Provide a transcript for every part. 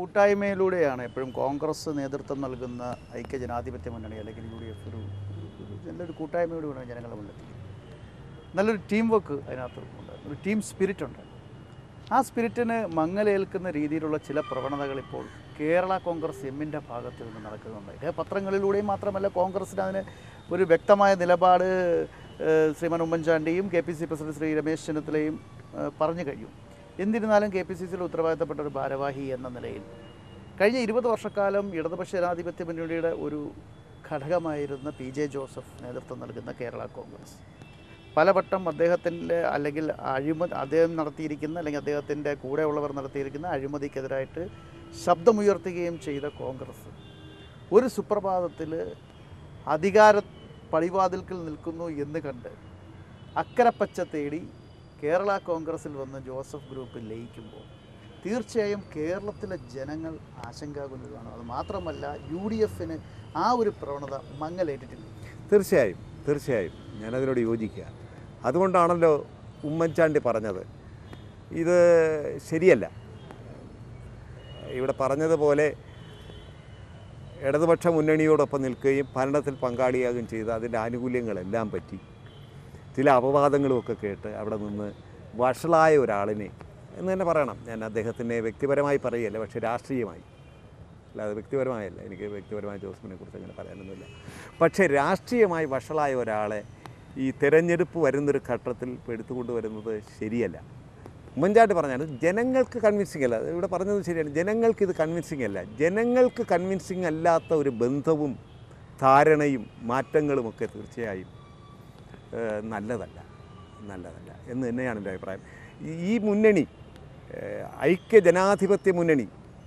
കൂട്ടായ്മയിലൂടെയാണ് എപ്പോഴും കോൺഗ്രസ് നേതൃത്വം നൽകുന്ന ഐക്യ ജനാധിപത്യ മുന്നണി അല്ലെങ്കിൽ യു ഡി എഫ് ഒരു ഒരു നല്ലൊരു കൂട്ടായ്മയോടുകൂടിയാണ് ജനങ്ങളുടെ മുന്നിലെത്തിക്കുന്നത് നല്ലൊരു ടീം വർക്ക് അതിനകത്ത് ഉണ്ട് ഒരു ടീം സ്പിരിറ്റ് ഉണ്ട് ആ സ്പിരിറ്റിന് മങ്ങലേൽക്കുന്ന രീതിയിലുള്ള ചില പ്രവണതകൾ ഇപ്പോൾ കേരള കോൺഗ്രസ് എമ്മിൻ്റെ ഭാഗത്ത് നിന്ന് നടക്കുന്നുണ്ട് ഇത് പത്രങ്ങളിലൂടെയും മാത്രമല്ല കോൺഗ്രസിന് അതിന് ഒരു വ്യക്തമായ നിലപാട് ഏഹ്, ശ്രീമാൻ ഉമ്മൻചാണ്ടിയും K P C president Shri Ramesh ചെന്നിത്തലയും ഏഹ്, പറഞ്ഞു കഴിഞ്ഞു എന്നിരുന്നാലും കെ പി സി സിയിൽ ഉത്തരവാദിത്തപ്പെട്ട ഒരു ഭാരവാഹി എന്ന നിലയിൽ കഴിഞ്ഞ ഇരുപത് വർഷക്കാലം ഇടതുപക്ഷ ജനാധിപത്യ മുന്നണിയുടെ ഒരു ഘടകമായിരുന്ന പി ജെ ജോസഫ് നേതൃത്വം നൽകുന്ന കേരള കോൺഗ്രസ് പലവട്ടം അദ്ദേഹത്തിൻ്റെ അല്ലെങ്കിൽ അഴിമതി അദ്ദേഹം നടത്തിയിരിക്കുന്ന അല്ലെങ്കിൽ അദ്ദേഹത്തിൻ്റെ കൂടെയുള്ളവർ നടത്തിയിരിക്കുന്ന അഴിമതിക്കെതിരായിട്ട് ശബ്ദമുയർത്തുകയും ചെയ്ത കോൺഗ്രസ് ഒരു സുപ്രഭാതത്തിൽ അധികാര പടിവാതിൽക്കൽ നിൽക്കുന്നു എന്ന് കണ്ട് അക്കരപ്പച്ച തേടി കേരള കോൺഗ്രസിൽ വന്ന് ജോസഫ് ഗ്രൂപ്പിൽ ലയിക്കുമ്പോൾ തീർച്ചയായും കേരളത്തിലെ ജനങ്ങൾ ആശങ്കാകുലരാണ് അത് മാത്രമല്ല യു ഡി എഫിന് ആ ഒരു പ്രവണത മങ്ങലേറ്റിട്ടില്ല തീർച്ചയായും തീർച്ചയായും ഞാനതിനോട് യോജിക്കുക അതുകൊണ്ടാണല്ലോ ഉമ്മൻചാണ്ടി പറഞ്ഞത് ഇത് ശരിയല്ല ഇവിടെ പറഞ്ഞതുപോലെ ഇടതുപക്ഷ മുന്നണിയോടൊപ്പം നിൽക്കുകയും ഭരണത്തിൽ പങ്കാളിയാകുകയും ചെയ്ത അതിൻ്റെ ആനുകൂല്യങ്ങളെല്ലാം പറ്റി ചില അപവാദങ്ങളുമൊക്കെ കേട്ട് അവിടെ നിന്ന് വഷളായ ഒരാളിനെ എന്ന് തന്നെ പറയണം ഞാൻ അദ്ദേഹത്തിനെ വ്യക്തിപരമായി പറയുകയല്ല പക്ഷേ രാഷ്ട്രീയമായി അല്ലാതെ വ്യക്തിപരമായല്ല എനിക്ക് വ്യക്തിപരമായ ജോസഫിനെ കുറിച്ച് അങ്ങനെ പറയാനൊന്നുമില്ല പക്ഷേ രാഷ്ട്രീയമായി വഷളായ ഒരാളെ ഈ തെരഞ്ഞെടുപ്പ് വരുന്നൊരു ഘട്ടത്തിൽ ഇപ്പോൾ എടുത്തുകൊണ്ട് വരുന്നത് ശരിയല്ല ഉമ്മൻചാണ്ടി പറഞ്ഞാൽ ജനങ്ങൾക്ക് കൺവിൻസിങ് അല്ല ഇവിടെ പറഞ്ഞത് ശരിയാണ് ജനങ്ങൾക്ക് ഇത് കൺവിൻസിങ് അല്ല ജനങ്ങൾക്ക് കൺവിൻസിങ് അല്ലാത്ത ഒരു ബന്ധവും ധാരണയും മാറ്റങ്ങളുമൊക്കെ തീർച്ചയായും ഏഹ്, നല്ലതല്ല നല്ലതല്ല എന്ന് തന്നെയാണ് എൻ്റെ അഭിപ്രായം ഈ- ഈ മുന്നണി ഏഹ്, ഐക്യ ജനാധിപത്യ മുന്നണി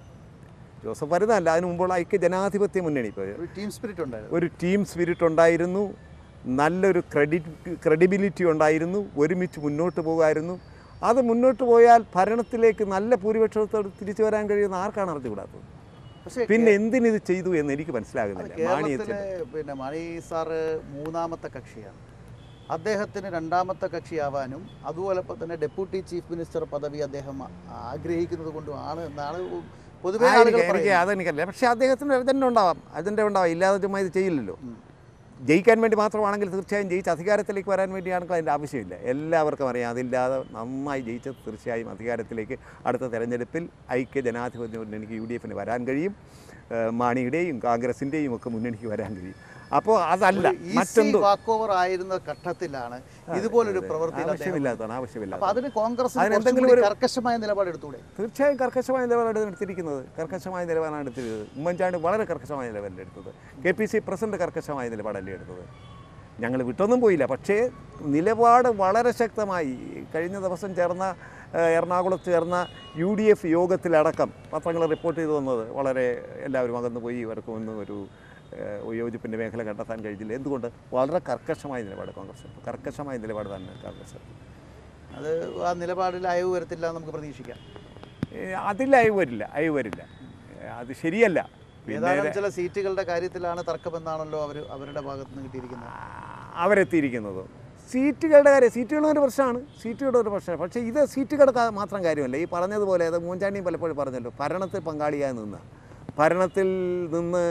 ജോസഫ് വരുന്നതല്ല അതിനു മുമ്പുള്ള ഐക്യ ജനാധിപത്യ മുന്നണി ഇപ്പോൾ ഒരു ടീം സ്പിരിറ്റ് ഉണ്ടായിരുന്നു ഒരു ടീം സ്പിരിറ്റ് ഉണ്ടായിരുന്നു നല്ലൊരു ക്രെഡിറ്റ് ക്രെഡിബിലിറ്റി ഉണ്ടായിരുന്നു ഒരുമിച്ച് മുന്നോട്ട് പോകുമായിരുന്നു അത് മുന്നോട്ട് പോയാൽ ഭരണത്തിലേക്ക് നല്ല ഭൂരിപക്ഷത്തോട് തിരിച്ചു വരാൻ കഴിയുന്ന ആർക്കാണ് അറിഞ്ഞുകൂടാത്തത് പക്ഷേ പിന്നെ എന്തിനിത് ചെയ്തു എന്ന് എനിക്ക് അത് മനസ്സിലാകുന്നില്ല കേരളത്തിലെ മാണിയത്തിന് പിന്നെ മണി സാറ് മൂന്നാമത്തെ കക്ഷിയാണ് അദ്ദേഹത്തിന് രണ്ടാമത്തെ കക്ഷിയാവാനും അതുപോലെ തന്നെ ഡെപ്യൂട്ടി ചീഫ് മിനിസ്റ്റർ പദവി അദ്ദേഹം ആഗ്രഹിക്കുന്നത് കൊണ്ടുമാണ് എന്നാണ് പൊതുവെ ആളുകൾ ആയിരിക്കാം, എനിക്ക് പറയുന്നത്. അതെനിക്കല്ല പക്ഷേ അദ്ദേഹത്തിന് അജണ്ട ഉണ്ടാവാം അജണ്ട ഉണ്ടാവാം ഇല്ലാതെ ചുമ്മാ ഇത് ചെയ്യില്ലല്ലോ ഉം. ജയിക്കാൻ വേണ്ടി മാത്രമാണെങ്കിൽ തീർച്ചയായും ജയിച്ച് അധികാരത്തിലേക്ക് വരാൻ വേണ്ടിയാണെങ്കിൽ അതിൻ്റെ ആവശ്യമില്ല എല്ലാവർക്കും അറിയാം അതില്ലാതെ നന്നായി ജയിച്ചത് തീർച്ചയായും അധികാരത്തിലേക്ക് അടുത്ത തെരഞ്ഞെടുപ്പിൽ ഐക്യ ജനാധിപത്യ മുന്നണിക്ക് യു ഡി എഫിന് വരാൻ കഴിയും ഏഹ് മാണിയുടെയും കോൺഗ്രസിൻ്റെയും ഒക്കെ മുന്നണിക്ക് വരാൻ കഴിയും അപ്പോൾ അതല്ല ഒരു easy മറ്റെന്തോ walk over ആയിരുന്ന ഘട്ടത്തിലാണ് ഇതുപോലൊരു പ്രവൃത്തി ആവശ്യമില്ലാത്തതാണ് അപ്പൊ ആവശ്യമില്ലാത്ത അതിന് കോൺഗ്രസ് അതിനെന്തെങ്കിലും കുറച്ചുകൂടി ഒരു- കർക്കശമായ നിലപാട് എടുത്തൂടെ തീർച്ചയായും കർക്കശമായ നിലപാടാണ് എടുത്തിരിക്കുന്നത് കർക്കശമായ നിലപാടാണ് എടുത്തിരിക്കുന്നത് ഉമ്മൻചാണ്ടി വളരെ കർക്കശമായ നിലപാടല്ലേ എടുത്തത് കെ പി സി പ്രസിഡന്റ് കർക്കശമായ നിലപാടല്ലേ എടുത്തത് ഞങ്ങൾ വിട്ടൊന്നും പോയില്ല പക്ഷേ നിലപാട് വളരെ ശക്തമായി കഴിഞ്ഞ ദിവസം ചേർന്ന ഏഹ്, എറണാകുളത്ത് ചേർന്ന യു ഡി എഫ് യോഗത്തിലടക്കം പത്രങ്ങൾ റിപ്പോർട്ട് ചെയ്തു വന്നത് വളരെ എല്ലാവരും അകന്നു പോയി ഇവർക്ക് ഒന്നും ഒരു ഏഹ്, യോജിപ്പിൻ്റെ മേഖല കണ്ടെത്താൻ കഴിഞ്ഞില്ല എന്തുകൊണ്ട് വളരെ കർക്കശമായ നിലപാട് കോൺഗ്രസ് എടുത്തു കർക്കശമായ നിലപാട് തന്നെ കോൺഗ്രസ് എടുത്തു അത് ആ നിലപാടിൽ അയവ് വരത്തില്ല എന്ന് നമുക്ക് പ്രതീക്ഷിക്കാം ഏഹ് അതിൽ അയവ് വരില്ല അയവ് വരില്ല ഏഹ് അത് ശരിയല്ല പിന്നെ ഏതാനും ചില സീറ്റുകളുടെ കാര്യത്തിലാണ് തർക്കമെന്നാണല്ലോ അവർ അവരുടെ ഭാഗത്ത് നിന്ന് കിട്ടിയിരിക്കുന്നത് അവരെത്തിയിരിക്കുന്നത് സീറ്റുകളുടെ കാര്യം സീറ്റുകളുടെ ഒരു പ്രശ്നമാണ് സീറ്റുകളുടെ ഒരു പ്രശ്നമാണ് പക്ഷേ ഇത് സീറ്റുകളുടെ കാ- മാത്രം കാര്യമല്ല ഈ പറഞ്ഞതുപോലെ അത് മൂഞ്ചാണ്ടിയും പലപ്പോഴും പറഞ്ഞല്ലോ ഭരണത്തിൽ പങ്കാളിയായി നിന്ന് ഭരണത്തിൽ നിന്ന്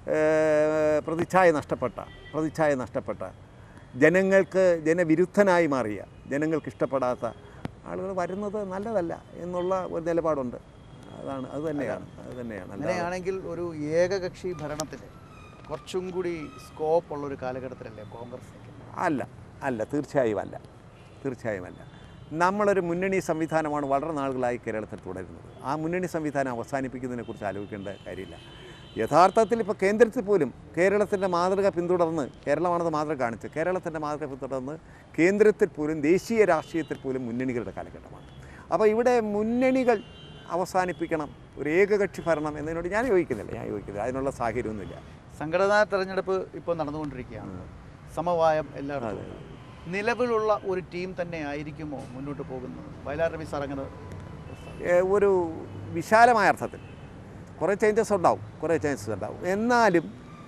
ഏഹ്, പ്രതിച്ഛായ നഷ്ടപ്പെട്ട പ്രതിച്ഛായ നഷ്ടപ്പെട്ട ജനങ്ങൾക്ക് ജനവിരുദ്ധനായി മാറിയ ജനങ്ങൾക്ക് ഇഷ്ടപ്പെടാത്ത ആളുകൾ വരുന്നത് നല്ലതല്ല എന്നുള്ള ഒരു നിലപാടുണ്ട് അതാണ് അത് തന്നെയാണ് അത് തന്നെയാണ് അല്ലാതെ അങ്ങനെയാണെങ്കിൽ ഒരു ഏകകക്ഷി ഭരണത്തിൽ കുറച്ചും കൂടി സ്കോപ്പ് ഉള്ള ഒരു കാലഘട്ടത്തിലല്ലേ കോൺഗ്രസ് നിൽക്കുന്നത് അല്ല അല്ല തീർച്ചയായും അല്ല തീർച്ചയായും അല്ല നമ്മളൊരു മുന്നണി സംവിധാനമാണ് വളരെ നാളുകളായി കേരളത്തിൽ തുടരുന്നത് ആ മുന്നണി സംവിധാനം അവസാനിപ്പിക്കുന്നതിനെക്കുറിച്ച് ആലോചിക്കേണ്ട കാര്യമില്ല യഥാർത്ഥത്തിൽ ഇപ്പോൾ കേന്ദ്രത്തിൽ പോലും കേരളത്തിൻ്റെ മാതൃക പിന്തുടർന്ന് കേരളമാണത് മാതൃക കാണിച്ച് കേരളത്തിൻ്റെ മാതൃക പിന്തുടർന്ന് കേന്ദ്രത്തിൽ പോലും ദേശീയ രാഷ്ട്രീയത്തിൽ പോലും മുന്നണികളുടെ കാലഘട്ടമാണ് അപ്പോൾ ഇവിടെ മുന്നണികൾ അവസാനിപ്പിക്കണം ഒരു ഏകകക്ഷി ഭരണം എന്നതിനോട് ഞാൻ യോജിക്കുന്നില്ല ഞാൻ യോജിക്കുന്നില്ല അതിനുള്ള സാഹചര്യമൊന്നുമില്ല സംഘടനാ തെരഞ്ഞെടുപ്പ് ഇപ്പോൾ നടന്നുകൊണ്ടിരിക്കുകയാണ് സമവായം എല്ലായിടത്തും ഉണ്ട്. നിലവിലുള്ള ഒരു ടീം തന്നെ ആയിരിക്കുമോ മുന്നോട്ട് പോകുന്നത് വയലാർ രവി സാർ അങ്ങനെ ഏഹ് ഒരു വിശാലമായ അർത്ഥത്തിൽ കുറേ ചേഞ്ചസ് ഉണ്ടാവും കുറേ ചേഞ്ചസ് ഉണ്ടാവും എന്നാലും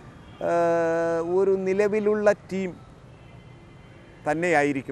ഏഹ് ഒരു നിലവിലുള്ള ടീം തന്നെയായിരിക്കും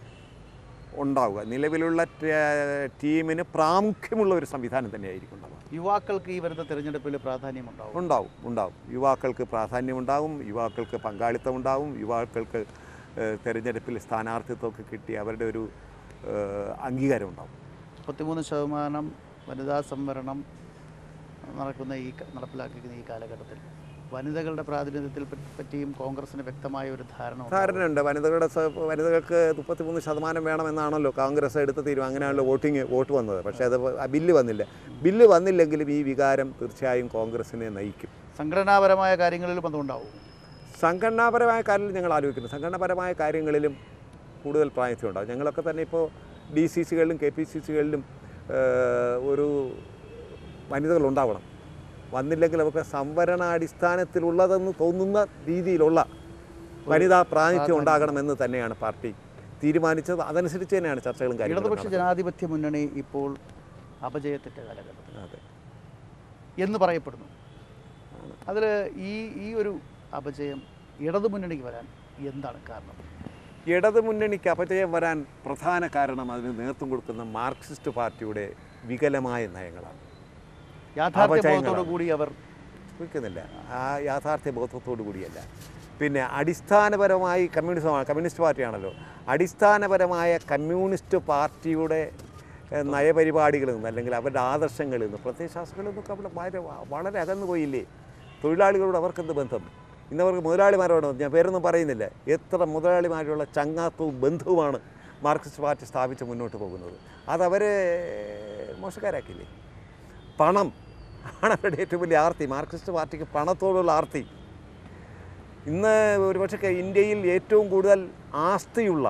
ഉണ്ടാവുക നിലവിലുള്ള ടീമിന് പ്രാമുഖ്യമുള്ള ഒരു സംവിധാനം തന്നെയായിരിക്കും ഉണ്ടാവുക യുവാക്കൾക്ക് ഈ വരുന്ന തെരഞ്ഞെടുപ്പിൽ പ്രാധാന്യമുണ്ടാവും ഉണ്ടാവും ഉണ്ടാവും യുവാക്കൾക്ക് പ്രാധാന്യമുണ്ടാവും യുവാക്കൾക്ക് പങ്കാളിത്തം ഉണ്ടാവും യുവാക്കൾക്ക് ഏഹ്, തെരഞ്ഞെടുപ്പിൽ സ്ഥാനാർത്ഥിത്വമൊക്കെ കിട്ടി അവരുടെ ഒരു ഏഹ്, അംഗീകാരം ഉണ്ടാവും മുപ്പത്തിമൂന്ന് ശതമാനം വനിതാ സംവരണം നടക്കുന്ന ഈ ക- നടപ്പിലാക്കിയിരിക്കുന്ന ഈ കാലഘട്ടത്തിൽ വനിതകളുടെ പ്രാതിനിധ്യത്തിൽ പ- പറ്റിയും കോൺഗ്രസിന് വ്യക്തമായ ഒരു ധാരണ ഉണ്ടാവും. ധാരണയുണ്ട് വനിതകളുടെ സ- വനിതകൾക്ക് മുപ്പത്തിമൂന്ന് ശതമാനം വേണമെന്നാണല്ലോ കോൺഗ്രസ് എടുത്ത തീരുമാനം അങ്ങനെയാണല്ലോ വോട്ടിങ് വോട്ട് വന്നത് പക്ഷേ അത് ആ ബില്ല് വന്നില്ല ബില്ല് വന്നില്ലെങ്കിലും ഈ വികാരം തീർച്ചയായും കോൺഗ്രസിനെ നയിക്കും സംഘടനാപരമായ കാര്യങ്ങളിലും അതുണ്ടാവും സംഘടനാപരമായ കാര്യത്തിൽ ഞങ്ങൾ ആലോചിക്കുന്നു സംഘടനാപരമായ കാര്യങ്ങളിലും കൂടുതൽ പ്രായത്വം ഉണ്ടാകും ഞങ്ങളൊക്കെ തന്നെ ഇപ്പോൾ ഡി സി സികളിലും കെ പി സി സികളിലും ഒരു വനിതകൾ ഉണ്ടാവണം വന്നില്ലെങ്കിൽ അവർക്ക് സംവരണാടിസ്ഥാനത്തിലുള്ളതെന്ന് തോന്നുന്ന രീതിയിലുള്ള വനിതാ പ്രാതിനിധ്യം ഉണ്ടാകണമെന്ന് തന്നെയാണ് പാർട്ടി തീരുമാനിച്ചത് അതനുസരിച്ച് തന്നെയാണ് ചർച്ചകളും കാര്യങ്ങളും ഇടതുപക്ഷ നടക്കുന്നത്. ജനാധിപത്യ മുന്നണി ഇപ്പോൾ അപജയത്തിൻ്റെ കാലഘട്ടത്തിൽ അതെ എന്ന് പറയപ്പെടുന്നു അതിൽ ഈ ഈ ഒരു അപജയം ഇടതു മുന്നണിക്ക് വരാൻ എന്താണ് കാരണം ഇടതു മുന്നണിക്ക് അപജയം വരാൻ പ്രധാന കാരണം അതിന് നേതൃത്വം കൊടുക്കുന്ന മാർക്സിസ്റ്റ് പാർട്ടിയുടെ വികലമായ നയങ്ങളാണ് യാഥാർത്ഥ്യബോധത്തോടു കൂടി അവർ നിൽക്കുന്നില്ല ആ യാഥാർത്ഥ്യ ബോധത്തോടു കൂടിയല്ല പിന്നെ അടിസ്ഥാനപരമായി കമ്മ്യൂണിസമാണ് കമ്മ്യൂണിസ്റ്റ് പാർട്ടിയാണല്ലോ അടിസ്ഥാനപരമായ കമ്മ്യൂണിസ്റ്റ് പാർട്ടിയുടെ ഏഹ്, നയപരിപാടികളിൽ നിന്ന് അല്ലെങ്കിൽ അവരുടെ ആദർശങ്ങളിൽ നിന്ന് പ്രത്യയശാസ്ത്രങ്ങളിൽ നിന്നൊക്കെ അവിടെ വളരെ വളരെ അകന്നു പോയില്ലേ തൊഴിലാളികളോട് അവർക്കെന്ത് ബന്ധം ഇന്നവർക്ക് മുതലാളിമാരോട് ഞാൻ പേരൊന്നും പറയുന്നില്ല എത്ര മുതലാളിമാരുള്ള ചങ്ങാത്തവും ബന്ധവുമാണ് മാർക്സിസ്റ്റ് പാർട്ടി സ്ഥാപിച്ച് മുന്നോട്ട് പോകുന്നത് അതവരെ മോശക്കാരാക്കില്ലേ പണം ആണ് അവരുടെ ഏറ്റവും വലിയ ആർത്തി മാർക്സിസ്റ്റ് പാർട്ടിക്ക് പണത്തോടുള്ള ആർത്തി ഇന്ന് ഒരുപക്ഷെ ഇന്ത്യയിൽ ഏറ്റവും കൂടുതൽ ആസ്തിയുള്ള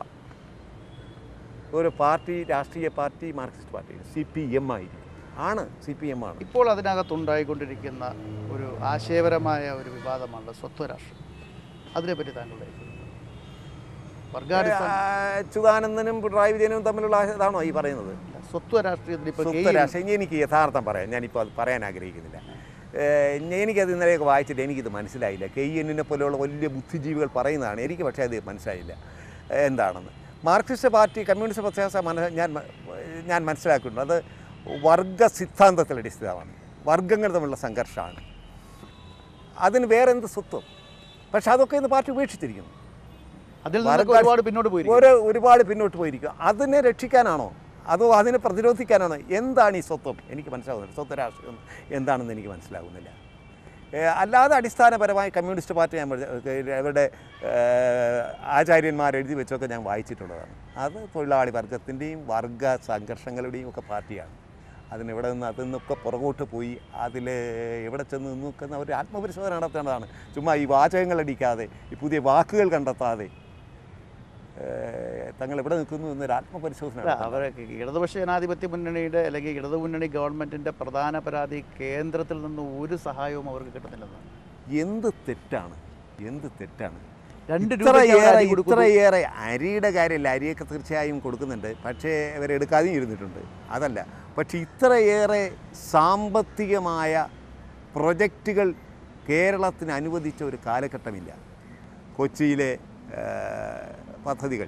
ഒരു പാർട്ടി രാഷ്ട്രീയ party Marxist party C P M ആയിരിക്കും ആണ് സി പി എം ആണ് ഇപ്പോൾ അതിനകത്തുണ്ടായിക്കൊണ്ടിരിക്കുന്ന ഒരു ആശയപരമായ ഒരു വിവാദമാണ് സ്വത്വരാഷ്ട്രം അതിനെപ്പറ്റി താങ്കളുടെ അഭിപ്രായം? വർഗാടിസ്ഥാന ആ, അച്യുതാനന്ദനും പിണറായി വിജയനും തമ്മിലുള്ള ആ- ഇതാണോ ഈ പറയുന്നത് സ്വത്വ രാഷ്ട്രീയത്തിൽ ഇപ്പോൾ സ്വത്ത് രാഷ്ട്രീയം ഇനി എനിക്ക് യഥാർത്ഥം പറയാം ഞാനിപ്പോൾ അത് പറയാൻ ആഗ്രഹിക്കുന്നില്ല ഏഹ് ഞാൻ- എനിക്കത് ഇന്നലെയൊക്കെ വായിച്ചിട്ട് എനിക്കിത് മനസ്സിലായില്ല കെ എന്നിനെ പോലെയുള്ള വലിയ ബുദ്ധിജീവികൾ പറയുന്നതാണ് എനിക്ക് പക്ഷേ അത് മനസ്സിലായില്ല ഏഹ് എന്താണെന്ന് മാർക്സിസ്റ്റ് പാർട്ടി കമ്മ്യൂണിസ്റ്റ് പ്രത്യാസ മന ഞാൻ മ- ഞാൻ മനസ്സിലാക്കുന്നുണ്ട് അത് വർഗ സിദ്ധാന്തത്തിൽ അടിസ്ഥാനമാണ് വർഗങ്ങൾ തമ്മിലുള്ള സംഘർഷമാണ് അതിന് വേറെ എന്ത് സ്വത്വം പക്ഷെ അതൊക്കെ ഇന്ന് പാർട്ടി ഉപേക്ഷിച്ചിരിക്കുന്നു അതിൽ നിന്നൊക്കെ വർഗ- ഒരുപാട് പിന്നോട്ട് പോയിരിക്കും ഒരു ഒരുപാട് പിന്നോട്ട് പോയിരിക്കുക അതിനെ രക്ഷിക്കാനാണോ അതോ അതിനെ പ്രതിരോധിക്കാനാണോ എന്താണ് ഈ സ്വത്വം എനിക്ക് മനസ്സിലാകുന്നില്ല സ്വത്വ രാഷ്ട്രീയം എന്താണെന്ന് എനിക്ക് മനസ്സിലാകുന്നില്ല ഏ, അല്ലാതെ അടിസ്ഥാനപരമായി കമ്മ്യൂണിസ്റ്റ് പാർട്ടി ഞാൻ പഠിച്ച- ഏ, അവരുടെ ഏ, ആചാര്യന്മാർ എഴുതി വെച്ചൊക്കെ ഞാൻ വായിച്ചിട്ടുള്ളതാണ് അത് തൊഴിലാളി വർഗത്തിൻ്റെയും വർഗ സംഘർഷങ്ങളുടെയും ഒക്കെ പാർട്ടിയാണ് അതിനെവിടെ നിന്ന് അതിൽ നിന്നൊക്കെ പുറകോട്ട് പോയി അതിൽ എവിടെ ചെന്ന് നിൽക്കുന്ന ഒരു ആത്മപരിശോധന നടത്തേണ്ടതാണ് ചുമ്മാ ഈ വാചകങ്ങൾ അടിക്കാതെ ഈ പുതിയ വാക്കുകൾ കണ്ടെത്താതെ ഏഹ് തങ്ങൾ എവിടെ നിൽക്കുന്നു എന്നൊരു ആത്മപരിശോധന അല്ല നടത്തണം. അവരൊക്കെ ഇടതുപക്ഷ ജനാധിപത്യ മുന്നണിയുടെ അല്ലെങ്കിൽ ഇടതുമുന്നണി ഗവൺമെന്റിന്റെ പ്രധാന പരാതി കേന്ദ്രത്തിൽ നിന്ന് ഒരു സഹായവും അവർക്ക് കിട്ടുന്നില്ലെന്നാണ് എന്ത് തെറ്റാണ് എന്ത് തെറ്റാണ് രണ്ട് രൂപയ്ക്ക് അവർ ഇത്രയേറെ അരി കൊടുക്കുന്നു. ഇത്രയേറെ അരിയുടെ കാര്യമില്ല അരിയൊക്കെ തീർച്ചയായും കൊടുക്കുന്നുണ്ട് പക്ഷേ ഇവരെടുക്കാതെയും ഇരുന്നിട്ടുണ്ട് അതല്ല പക്ഷേ ഇത്രയേറെ സാമ്പത്തികമായ പ്രൊജക്റ്റുകൾ കേരളത്തിന് അനുവദിച്ച ഒരു കാലഘട്ടമില്ല കൊച്ചിയിലെ ആ, പദ്ധതികൾ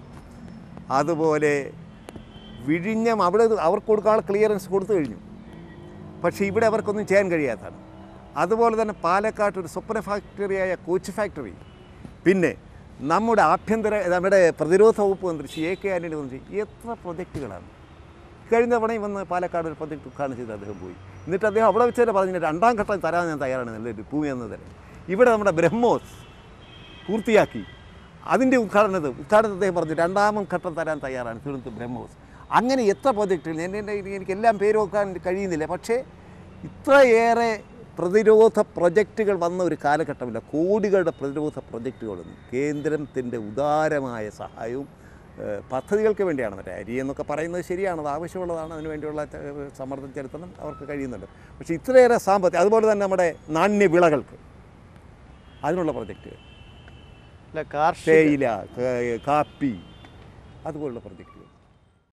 അതുപോലെ വിഴിഞ്ഞം അവിടെ ഇത് അവർക്ക് കൊടുക്കാനുള്ള ക്ലിയറൻസ് കൊടുത്തു കഴിഞ്ഞു പക്ഷേ ഇവിടെ അവർക്കൊന്നും ചെയ്യാൻ കഴിയാത്തതാണ് അതുപോലെ തന്നെ പാലക്കാട്ട് ഒരു സ്വപ്ന ഫാക്ടറിയായ കോച്ച് ഫാക്ടറി പിന്നെ നമ്മുടെ ആഭ്യന്തര നമ്മുടെ പ്രതിരോധ വകുപ്പ് മന്ത്രി ശ്രീ എ കെ ആന്റണി മന്ത്രി എത്ര പ്രൊജക്റ്റുകളാണ് കഴിഞ്ഞ തവണയും വന്ന് പാലക്കാട് ഒരു പ്രൊജക്ട് ഉദ്ഘാടനം ചെയ്ത് അദ്ദേഹം പോയി എന്നിട്ട് അദ്ദേഹം അവിടെ വെച്ച് തന്നെ പറഞ്ഞു രണ്ടാം ഘട്ടം തരാൻ ഞാൻ തയ്യാറാണ് നല്ലൊരു ഭൂമി എന്ന തരം ഇവിടെ നമ്മുടെ ബ്രഹ്മോസ് പൂർത്തിയാക്കി അതിൻ്റെ ഉദ്ഘാടനത്ത് ഉദ്ഘാടനത്തിൽ അദ്ദേഹം പറഞ്ഞു രണ്ടാമം ഘട്ടം തരാൻ തയ്യാറാണ് തിരുവനന്തപുരം ബ്രഹ്മോസ് അങ്ങനെ എത്ര പ്രോജക്റ്റുകൾ എൻ്റെ എൻ്റെ എനിക്ക് എല്ലാം പേര് വെക്കാൻ കഴിയുന്നില്ല പക്ഷേ ഇത്രയേറെ പ്രതിരോധ പ്രൊജക്റ്റുകൾ വന്ന ഒരു കാലഘട്ടമില്ല കോടികളുടെ പ്രതിരോധ പ്രൊജക്റ്റുകളൊന്നും കേന്ദ്രത്തിൻ്റെ ഉദാരമായ സഹായവും ഏഹ്, പദ്ധതികൾക്ക് വേണ്ടിയാണ് മറ്റേ അരി എന്നൊക്കെ പറയുന്നത് ശരിയാണ് അത് ആവശ്യമുള്ളതാണ് അതിന് വേണ്ടിയുള്ള ച- സമ്മർദ്ദം ചെലുത്തണം അവർക്ക് കഴിയുന്നുണ്ട് പക്ഷേ ഇത്രയേറെ സാമ്പത്തികം അതുപോലെ തന്നെ നമ്മുടെ നാണ്യവിളകൾക്ക് അതിനുള്ള പ്രൊജക്റ്റുകൾ അല്ല കാർഷിക തേയില ക- കാപ്പി അതുപോലുള്ള പ്രൊജക്റ്റ്